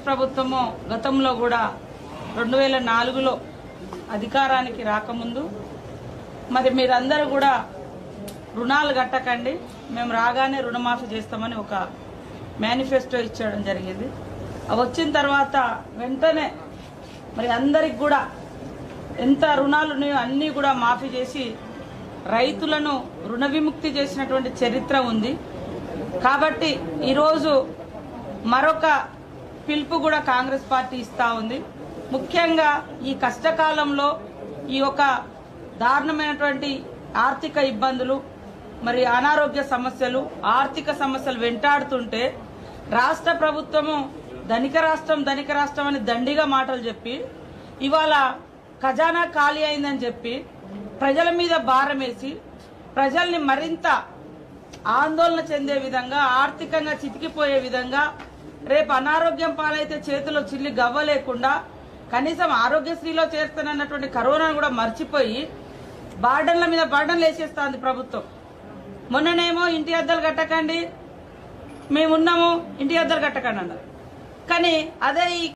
ప్రభుత్వము గతంలో కూడా రెండు వేల నాలుగులో అధికారానికి రాకముందు మరి మీరందరూ కూడా రుణాలు కట్టకండి మేము రాగానే రుణమాఫీ చేస్తామని ఒక మేనిఫెస్టో ఇచ్చడం జరిగింది అవి వచ్చిన తర్వాత వెంటనే మరి అందరికి కూడా ఎంత రుణాలు ఉన్నాయో అన్నీ కూడా మాఫీ చేసి రైతులను రుణ విముక్తి చేసినటువంటి చరిత్ర ఉంది కాబట్టి ఈరోజు మరొక పిలుపు కూడా కాంగ్రెస్ పార్టీ ఇస్తా ఉంది ముఖ్యంగా ఈ కష్టకాలంలో ఈ యొక్క దారుణమైనటువంటి ఆర్థిక ఇబ్బందులు మరి అనారోగ్య సమస్యలు ఆర్థిక సమస్యలు వెంటాడుతుంటే రాష్ట్ర ప్రభుత్వము ధనిక రాష్ట్రం ధనిక రాష్ట్రం అని దండిగా మాటలు చెప్పి ఇవాళ ఖజానా ఖాళీ అయిందని చెప్పి ప్రజల మీద భారం వేసి ప్రజల్ని మరింత ఆందోళన చెందే విధంగా ఆర్థికంగా చితికిపోయే విధంగా రేపు అనారోగ్యం పాలైతే చేతిలో చిల్లి గవ్వ లేకుండా కనీసం ఆరోగ్యశ్రీలో చేస్తానన్నటువంటి కరోనాను కూడా మర్చిపోయి బార్డన్ల మీద బార్డన్లు వేసేస్తాంది ప్రభుత్వం మొన్ననేమో ఇంటి అద్దలు కట్టకండి మేమున్నాము ఇంటి అద్దలు కట్టకండి అన్నారు కానీ అదే ఈ